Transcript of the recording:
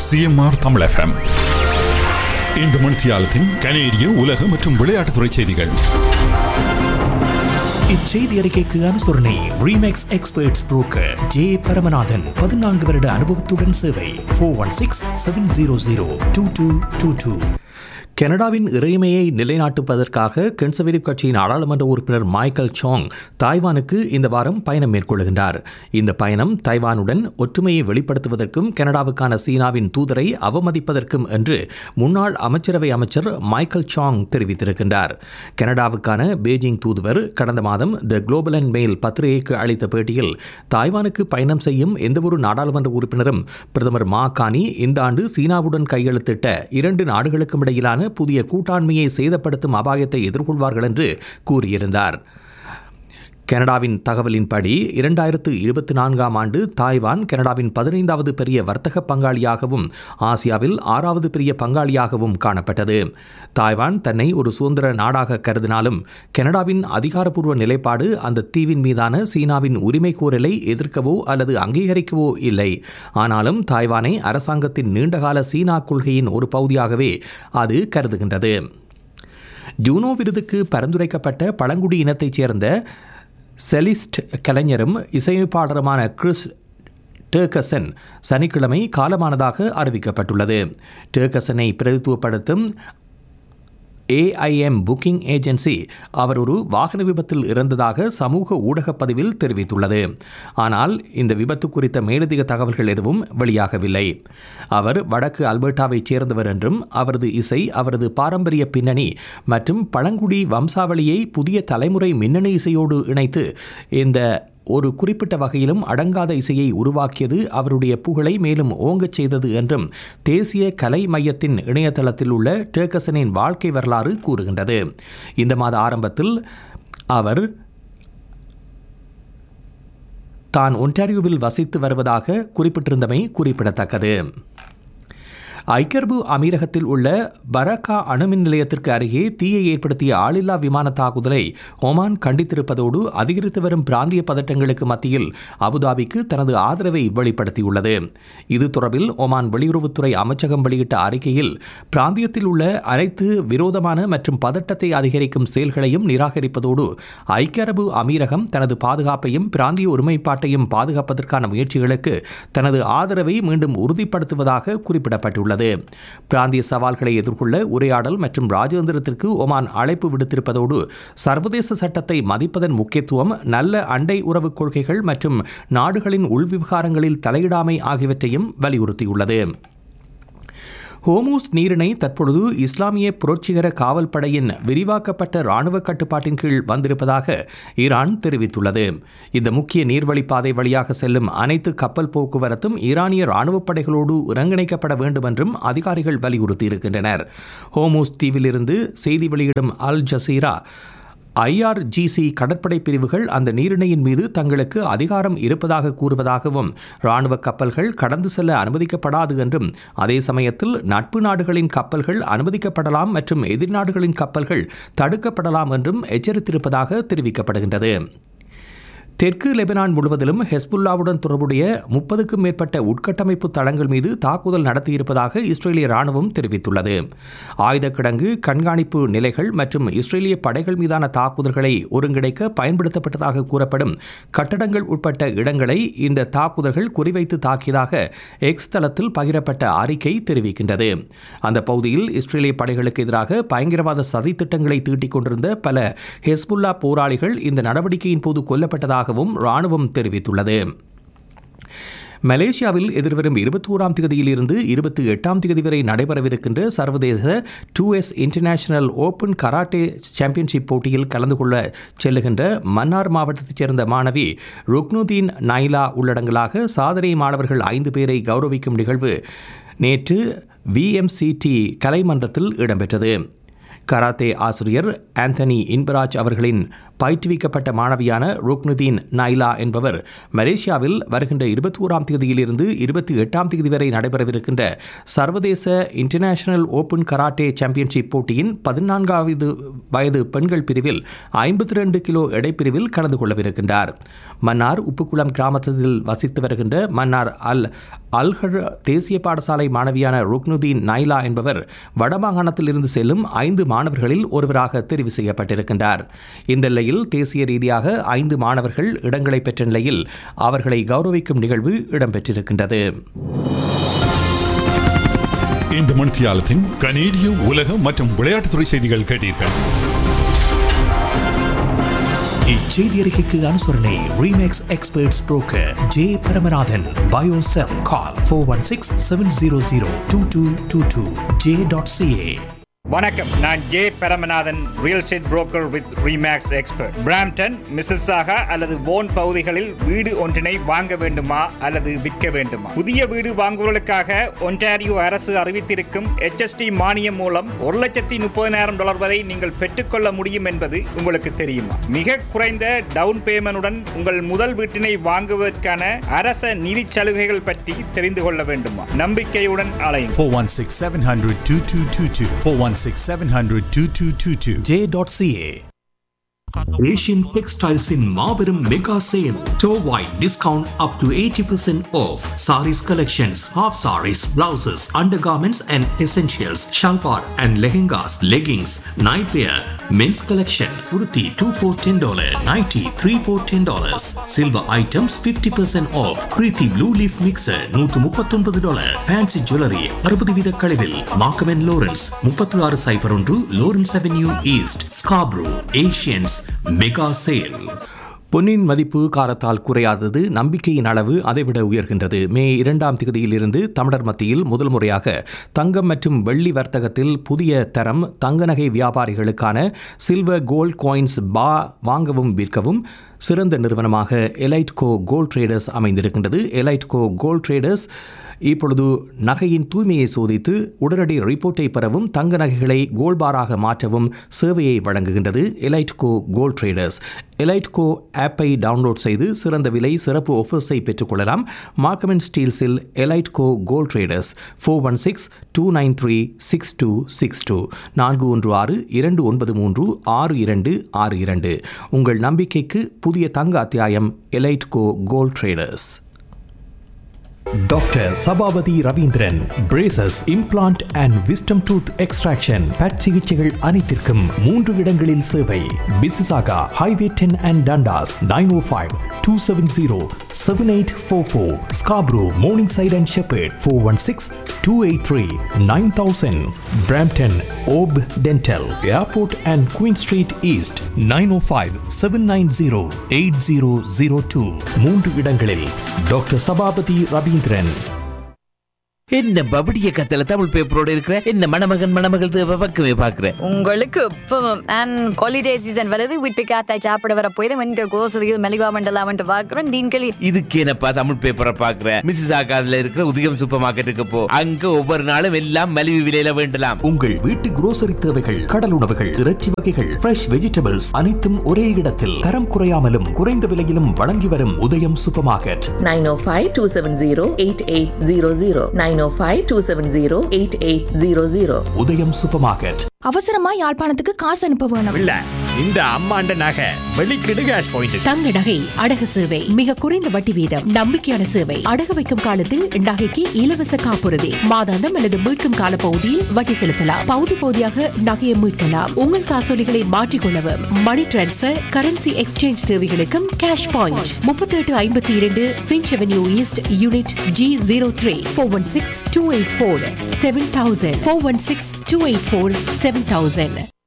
CMR Tamil FM இந்த மணித்தியாலத்தின் கனேடிய உலக மற்றும் விளையாட்டுத்துறை செய்திகள் இச்செய்தி அறிக்கைக்கு அனுசரணை Remax experts broker J Paramanathan பதினான்கு வருட அனுபவத்துடன் சேவை four one six seven zero zero two two two two கனடாவின் இறைமையை நிலைநாட்டுவதற்காக கன்சர்வேட்டிவ் கட்சியின் நாடாளுமன்ற உறுப்பினர் மைக்கேல் சாங் தாய்வானுக்கு இந்த வாரம் பயணம் மேற்கொள்கின்றார் இந்த பயணம் தைவானுடன் ஒற்றுமையை வெளிப்படுத்துவதற்கும் கனடாவுக்கான சீனாவின் தூதரை அவமதிப்பதற்கும் என்று முன்னாள் அமைச்சரவை அமைச்சர் மைக்கேல் சாங் தெரிவித்திருக்கின்றார் கனடாவுக்கான பெய்ஜிங் தூதுவர் கடந்த மாதம் த குளோபல் அண்ட் மெயில் பத்திரிகைக்கு அளித்த பேட்டியில் தாய்வானுக்கு பயணம் செய்யும் எந்தவொரு நாடாளுமன்ற உறுப்பினரும் பிரதமர் மா கானி இந்த ஆண்டு சீனாவுடன் கையெழுத்திட்ட இரண்டு நாடுகளுக்கும் இடையிலான புதிய கூட்டாண்மையை சேதப்படுத்தும் அபாயத்தை எதிர்கொள்வார்கள் என்று கூறியிருந்தார் கனடாவின் தகவலின்படி இரண்டாயிரத்து இருபத்தி நான்காம் ஆண்டு தாய்வான் கனடாவின் பதினைந்தாவது பெரிய வர்த்தக பங்காளியாகவும் ஆசியாவில் ஆறாவது பெரிய பங்காளியாகவும் காணப்பட்டது தாய்வான் தன்னை ஒரு சுதந்திர நாடாக கருதினாலும் கனடாவின் அதிகாரப்பூர்வ நிலைப்பாடு அந்த தீவின் மீதான சீனாவின் உரிமை கோரலை எதிர்க்கவோ அல்லது அங்கீகரிக்கவோ இல்லை ஆனாலும் தாய்வானை அரசாங்கத்தின் நீண்டகால சீனா கொள்கையின் ஒரு பகுதியாகவே அது கருதுகின்றது ஜூனோ விருதுக்கு பரிந்துரைக்கப்பட்ட பழங்குடி இனத்தைச் சேர்ந்த செலிஸ்ட் கலைஞரும் இசையமைப்பாளருமான கிறிஸ் டேர்கசன் சனிக்கிழமை காலமானதாக அறிவிக்கப்பட்டுள்ளது டேர்கசனை பிரதித்துவப்படுத்தும் ஏஐஎம் புக்கிங் ஏஜென்சி அவர் ஒரு வாகன விபத்தில் இறந்ததாக சமூக ஊடக பதிவில் தெரிவித்துள்ளது ஆனால் இந்த விபத்து குறித்த மேலதிக தகவல்கள் எதுவும் வெளியாகவில்லை அவர் வடக்கு அல்பர்டாவைச் சேர்ந்தவர் என்றும் அவரது இசை அவரது பாரம்பரிய பின்னணி மற்றும் பழங்குடி வம்சாவளியை புதிய தலைமுறை மின்னணு இசையோடு இணைத்து இந்த ஒரு குறிப்பிட்ட வகையிலும் அடங்காத இசையை உருவாக்கியது அவருடைய புகழை மேலும் ஓங்கச் செய்தது என்றும் தேசிய கலை மையத்தின் இணையதளத்தில் உள்ள டேக்கசனின் வாழ்க்கை வரலாறு கூறுகின்றது இந்த மாத ஆரம்பத்தில் அவர் தான் ஒன்டாரியோவில் வசித்து வருவதாக குறிப்பிட்டிருந்தமை குறிப்பிடத்தக்கது ஐக்கர்பு அமீரகத்தில் உள்ள பரக்கா அணுமின் நிலையத்திற்கு அருகே தீயை ஏற்படுத்திய ஆளில்லா விமான தாக்குதலை ஒமான் கண்டித்திருப்பதோடு அதிகரித்து வரும் பிராந்திய பதட்டங்களுக்கு மத்தியில் அபுதாபிக்கு தனது ஆதரவை வெளிப்படுத்தியுள்ளது இது தொடர்பில் ஒமான் வெளியுறவுத்துறை அமைச்சகம் வெளியிட்ட அறிக்கையில் பிராந்தியத்தில் உள்ள அனைத்து விரோதமான மற்றும் பதட்டத்தை அதிகரிக்கும் செயல்களையும் நிராகரிப்பதோடு ஐக்கிய அரபு அமீரகம் தனது பாதுகாப்பையும் பிராந்திய ஒருமைப்பாட்டையும் பாதுகாப்பதற்கான முயற்சிகளுக்கு தனது ஆதரவை மீண்டும் உறுதிப்படுத்துவதாக குறிப்பிடப்பட்டுள்ளது உள்ளது பிராந்திய சவால்களை எதிர்கொள்ள உரையாடல் மற்றும் ராஜேந்திரத்திற்கு ஒமான் அழைப்பு விடுத்திருப்பதோடு சர்வதேச சட்டத்தை மதிப்பதன் முக்கியத்துவம் நல்ல அண்டை உறவு கொள்கைகள் மற்றும் நாடுகளின் உள்விவகாரங்களில் தலையிடாமை ஆகியவற்றையும் வலியுறுத்தியுள்ளது ஹோமூஸ் நீரிணை தற்பொழுது இஸ்லாமிய புரட்சிகர காவல் படையின் விரிவாக்கப்பட்ட இராணுவ கட்டுப்பாட்டின் கீழ் வந்திருப்பதாக ஈரான் தெரிவித்துள்ளது இந்த முக்கிய நீர்வழிப்பாதை வழியாக செல்லும் அனைத்து கப்பல் போக்குவரத்தும் ஈரானிய இராணுவப் படைகளோடு ஒருங்கிணைக்கப்பட வேண்டும் என்றும் அதிகாரிகள் வலியுறுத்தியிருக்கின்றனர் ஹோமூஸ் தீவிலிருந்து செய்தி வெளியிடும் அல் ஜசீரா ஐஆர்ஜிசி கடற்படை பிரிவுகள் அந்த நீரிணையின் மீது தங்களுக்கு அதிகாரம் இருப்பதாக கூறுவதாகவும் ராணுவ கப்பல்கள் கடந்து செல்ல அனுமதிக்கப்படாது என்றும் அதே சமயத்தில் நட்பு நாடுகளின் கப்பல்கள் அனுமதிக்கப்படலாம் மற்றும் எதிர்நாடுகளின் கப்பல்கள் தடுக்கப்படலாம் என்றும் எச்சரித்திருப்பதாக தெரிவிக்கப்படுகின்றது தெற்கு லெபனான் முழுவதிலும் ஹெஸ்புல்லாவுடன் தொடர்புடைய முப்பதுக்கும் மேற்பட்ட உட்கட்டமைப்பு தளங்கள் மீது தாக்குதல் நடத்தியிருப்பதாக இஸ்ரேலிய ராணுவம் தெரிவித்துள்ளது ஆயுத கிடங்கு கண்காணிப்பு நிலைகள் மற்றும் இஸ்ரேலிய படைகள் மீதான தாக்குதல்களை ஒருங்கிணைக்க பயன்படுத்தப்பட்டதாக கூறப்படும் கட்டடங்கள் உட்பட்ட இடங்களை இந்த தாக்குதல்கள் குறிவைத்து தாக்கியதாக எக்ஸ் தளத்தில் பகிரப்பட்ட அறிக்கை தெரிவிக்கின்றது அந்த பகுதியில் இஸ்ரேலிய படைகளுக்கு எதிராக பயங்கரவாத சதித்திட்டங்களை தீட்டிக் கொண்டிருந்த பல ஹெஸ்புல்லா போராளிகள் இந்த நடவடிக்கையின் போது கொல்லப்பட்டதாக உள்ளதாகவும் ராணுவம் தெரிவித்துள்ளது மலேசியாவில் எதிர்வரும் இருபத்தி ஓராம் தேதியிலிருந்து இருபத்தி எட்டாம் தேதி வரை நடைபெறவிருக்கின்ற சர்வதேச two S international open karate championship போட்டியில் கலந்து கொள்ள செல்லுகின்ற மன்னார் மாவட்டத்தைச் சேர்ந்த மாணவி ருக்னுதீன் நைலா உள்ளடங்கலாக சாதனை மாணவர்கள் ஐந்து பேரை கௌரவிக்கும் நிகழ்வு நேற்று விஎம்சிடி கலைமன்றத்தில் இடம்பெற்றது கராத்தே ஆசிரியர் ஆந்தனி இன்பராஜ் அவர்களின் பயிற்றுவிக்கப்பட்ட மாணவியான ருக்னுதீன் நைலா என்பவர் மலேசியாவில் வருகின்ற இருபத்தி ஓராம் தேதியிலிருந்து இருபத்தி எட்டாம் தேதி வரை நடைபெறவிருக்கின்ற சர்வதேச இன்டர்நேஷனல் ஓபன் கராட்டே சாம்பியன்ஷிப் போட்டியின் பதினான்காவது வயது பெண்கள் பிரிவில் ஐம்பத்தி ரெண்டு கிலோ எடைப்பிரிவில் கலந்து கொள்ளவிருக்கின்றார் மன்னார் உப்புக்குளம் கிராமத்தில் வசித்து வருகின்ற மன்னார் அல் அல்ஹர் தேசிய பாடசாலை மாணவியான ருக்னுதீன் நைலா என்பவர் வடமாகாணத்தில் இருந்து செல்லும் ஐந்து மாணவர்களில் ஒருவராக தெரிவு செய்யப்பட்டிருக்கின்றார் இந்த நிலையில் தேசிய ரீதியாக ஐந்து மாணவர்கள் இடங்களை பெற்ற நிலையில் அவர்களை கௌரவிக்கும் நிகழ்வு இடம்பெற்றிருக்கின்றது இந்த மணித்தியாலத்தின் கனேடிய உலக மற்றும் விளையாட்டுத்துறை செய்திகள் கேட்டீர்கள் இச்செய்தி அறிக்கைக்கு அனுசரணை Remax experts broker J Paramanathan பயோசெல் call four one six seven zero zero two two two two J dot CA வணக்கம் நான் J Paramanathan real estate broker with Remax expert Brampton Mississauga அல்லது போன் பகுதிகளில் வீடு ஒன்றினை வாங்க வேண்டுமா அல்லது விற்க வேண்டுமா புதிய வீடு வாங்குவதற்காக ஒன்டாரியோ அரசு அறிவித்திருக்கும் HST மானியம் மூலம் ஒரு லட்சத்தி முப்பதினாயிரம் டாலர் வரை நீங்கள் பெற்றுக்கொள்ள முடியும் என்பது உங்களுக்கு தெரியுமா மிக குறைந்த டவுன் பேமெண்டுடன் உங்கள் முதல் வீட்டினை வாங்குவதற்கான அரச நிதி சலுகைகள் பற்றி தெரிந்து கொள்ள வேண்டுமா நம்பிக்கையுடன் அலையும் 416 700 2222. 416 700 2222. ஜே டாட் சிஏ ஏஷியன் டெக்ஸ்டைல்ஸின் மாபெரும் மெகா சேல் டோவாய் discount up to eighty percent off sarees collections half sarees blouses undergarments and essentials salwar and lehengas leggings nightwear men's collection உருத்தி two four ten dollar ninety three four ten dollars silver items fifty percent off Preethi blue leaf mixer நூற்று முப்பத்தொன்பது dollar fancy jewellery அறுபது வீத கழிவில் மார்க்கமென் Lawrence முப்பத்தி ஆறு cipher ஒன்று Lawrence Avenue East Scarborough Asians mega sale பொன்னின் மதிப்பு காலத்தால் குறையாதது நம்பிக்கையின் அளவு அதைவிட உயர்கின்றது மே இரண்டாம் தேதியிலிருந்து தமிழர் மத்தியில் முதல் முறையாக தங்கம் மற்றும் வெள்ளி வர்த்தகத்தில் புதிய தரம் தங்க நகை வியாபாரிகளுக்கான சில்வர் கோல்ட் காயின்ஸ் பா வாங்கவும் விற்கவும் சிறந்த நிறுவனமாக எலைட்கோ கோல்ட் ட்ரேடர்ஸ் அமைந்திருக்கின்றது எலைட்கோ கோல்ட் ட்ரேடர்ஸ் இப்பொழுது நகையின் தூய்மையை சோதித்து உடனடி ரிப்போர்ட்டை பெறவும் தங்க நகைகளை கோல்பாராக மாற்றவும் சேவையை வழங்குகின்றது எலைட்கோ கோல்ட் ட்ரேடர்ஸ் எலைட்கோ ஆப்பை டவுன்லோட் செய்து சிறந்த விலை சிறப்பு ஆஃபர்ஸை பெற்றுக்கொள்ளலாம் மார்க்கமெண்ட் ஸ்டீல்ஸில் Elitco gold traders four one six two nine three six two six two நான்கு ஒன்று ஆறு இரண்டு ஒன்பது மூன்று ஆறு இரண்டு ஆறு இரண்டு உங்கள் நம்பிக்கைக்கு புதிய தங்க அத்தியாயம் Elitco gold traders doctor Sabapathi Ravindran braces implant and wisdom tooth extraction பட் சிகிச்சைகள் அனைத்திற்கும் மூன்று இடங்களில் சேவை பிசிசாகா Highway ten and Dundas nine O five two seven zero seven eight four four Scarborough Morningside and Sheppard four one six two eight three nine thousand Brampton ஓப் dental Airport and Queen Street East nine O five seven nine zero eight zero zero two மூன்று இடங்களில் doctor Sabapathi Ravindran என்ன பபடிய கத்தல தமிழ் பேப்பரோட இருக்கிற என்ன மணமகன் மணமகள் தேவை பக்கமே பாக்குற உங்களுக்கு இப்பவும் அண்ட் ஹாலிடே சீசன் வருது வீட்டு காத்தாய் சாப்பிட வர போய் தான் இந்த கோசலியில் மெலிவா மண்டலாமன்ட்டு பார்க்குறோம் நீங்களே இதுக்கு என்னப்பா தமிழ் பேப்பரை பாக்குற மிஸ்ஸஸ் ஆகாதுல இருக்கிற உதயம் சூப்பர் மார்க்கெட்டுக்கு போ அங்க ஒவ்வொரு நாளும் எல்லாம் மலிவு விலையில வேண்டலாம் உங்கள் வீட்டு grocery தேவைகள் கடல் உணவுகள் இறைச்சி வகைகள் ஃப்ரெஷ் வெஜிடபிள்ஸ் அனைத்தும் ஒரே இடத்தில் தரம் குறையாமலும் குறைந்த விலையிலும் வழங்கி வரும் உதயம் சூப்பர் மார்க்கெட் 905-270-8800 905-270-8800 உதயம் சூப்பர் மார்க்கெட் அவசரமா யாழ்ப்பாணத்துக்கு காசு அனுப்ப வேணும் இல்ல இந்த அம்மாண்ட நகை வெளிக்கிடு கேஷ் பாயிண்ட் தங்க நகை அடகு சேவை மிக குறைந்த வட்டி வீதம் நம்பிக்கையான சேவை அடகு வைக்கும் காலத்தில் நகைக்கு இலவச காப்புறுதி மாதாந்தம் அல்லது மீட்கும் கால பகுதியில் வட்டி செலுத்தலாம் பகுதி பகுதியாக நகையை மீட்கலாம் உங்கள் காசோலிகளை மாற்றிக்கொள்ளவும் மணி டிரான்ஸ்பர் கரன்சி எக்ஸ்சேஞ்ச் தேவைகளுக்கும் கேஷ் பாயிண்ட் முப்பத்தி எட்டு ஐம்பத்தி இரண்டு Finch Avenue East unit G zero three four one six two eight four seven thousand four one six two eight four seven thousand